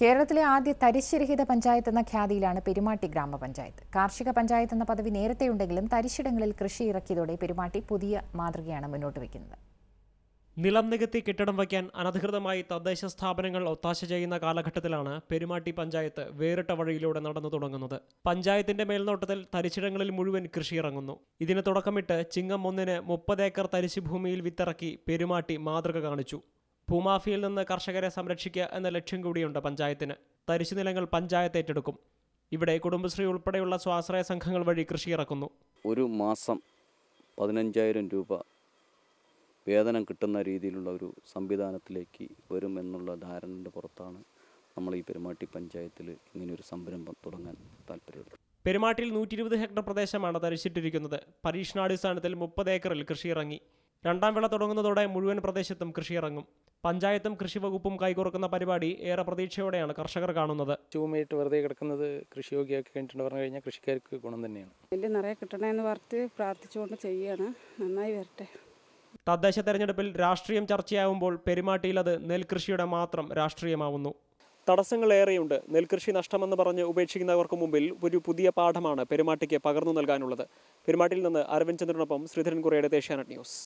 കേരളത്തിലെ ആദ്യ തരിശുരഹിത പഞ്ചായത്ത് എന്ന ഖ്യാതിയിലാണ് പെരുമാട്ടി ഗ്രാമപഞ്ചായത്ത് കാർഷിക പഞ്ചായത്ത് എന്ന പദവി നേരത്തെയുണ്ടെങ്കിലും തരിശിടങ്ങളിൽ കൃഷി ഇറക്കിയതോടെ പെരുമാട്ടി പുതിയ മാതൃകയാണ് മുന്നോട്ട് വയ്ക്കുന്നത് നിലം നികത്തി കെട്ടിടം വയ്ക്കാൻ അനധികൃതമായി തദ്ദേശ സ്ഥാപനങ്ങൾ ഒത്താശ ചെയ്യുന്ന കാലഘട്ടത്തിലാണ് പെരുമാട്ടി പഞ്ചായത്ത് വേറിട്ട വഴിയിലൂടെ നടന്നു തുടങ്ങുന്നത് പഞ്ചായത്തിന്റെ മേൽനോട്ടത്തിൽ തരിശിടങ്ങളിൽ മുഴുവൻ കൃഷി ഇറങ്ങുന്നു ഇതിന് തുടക്കമിട്ട് ചിങ്ങം ഒന്നിന് മുപ്പത് ഏക്കർ തരിശു ഭൂമിയിൽ വിത്തിറക്കി പെരുമാട്ടി മാതൃക കാണിച്ചു ഭൂമാഫിയിൽ നിന്ന് കർഷകരെ സംരക്ഷിക്കുക എന്ന ലക്ഷ്യം കൂടിയുണ്ട് പഞ്ചായത്തിന് തരിശു നിലങ്ങൾ പഞ്ചായത്ത് ഏറ്റെടുക്കും ഇവിടെ കുടുംബശ്രീ ഉൾപ്പെടെയുള്ള സ്വാശ്രയ സംഘങ്ങൾ വഴി കൃഷി ഇറക്കുന്നു ഒരു മാസം പതിനഞ്ചായിരം രൂപ വേതനം കിട്ടുന്ന രീതിയിലുള്ള ഒരു സംവിധാനത്തിലേക്ക് വരും എന്നുള്ള ധാരണയുടെ പുറത്താണ് നമ്മൾ ഈ പെരുമാട്ടി പഞ്ചായത്തിൽ ഇങ്ങനെയൊരു സംരംഭം തുടങ്ങാൻ താല്പര്യമുള്ളത് പെരുമാട്ടിൽ നൂറ്റി ഇരുപത് ഹെക്ടർ പ്രദേശമാണ് തരിശിട്ടിരിക്കുന്നത് പരീക്ഷണാടിസ്ഥാനത്തിൽ മുപ്പത് ഏക്കറിൽ കൃഷി ഇറങ്ങി രണ്ടാം വിള തുടങ്ങുന്നതോടെ മുഴുവൻ പ്രദേശത്തും കൃഷി ഇറങ്ങും പഞ്ചായത്തും കൃഷി വകുപ്പും കൈകോർക്കുന്ന പരിപാടി ഏറെ പ്രതീക്ഷയോടെയാണ് കർഷകർ കാണുന്നത് ചൂമയിട്ട് വെറുതെ കിടക്കുന്നത് കൃഷിയോഗ്യമാക്കി കഴിഞ്ഞിട്ടുണ്ട് പറഞ്ഞു കഴിഞ്ഞാൽ കൃഷിക്കാർക്ക് ഗുണം തന്നെയാണ് നെല്ല് നിറയെ കിട്ടണമെന്ന് പറഞ്ഞ് പ്രാർത്ഥിച്ചുകൊണ്ട് ചെയ്യാണ് നന്നായി വരട്ടെ തദ്ദേശ തെരഞ്ഞെടുപ്പിൽ രാഷ്ട്രീയം ചർച്ചയാവുമ്പോൾ പെരുമാട്ടിയിൽ അത് നെൽകൃഷിയുടെ മാത്രം രാഷ്ട്രീയമാവുന്നു തടസ്സങ്ങൾ ഏറെയുണ്ട് നെൽകൃഷി നഷ്ടമെന്ന് പറഞ്ഞ് ഉപേക്ഷിക്കുന്നവർക്ക് മുമ്പിൽ ഒരു പുതിയ പാഠമാണ് പെരുമാട്ടിക്ക് പകർന്നു നൽകാനുള്ളത് പെരുമാട്ടിൽ നിന്ന് അരവിന്ദ് ചന്ദ്രനൊപ്പം ശ്രീധരൻ കുറയുടെ ഏഷ്യാനെറ്റ് ന്യൂസ്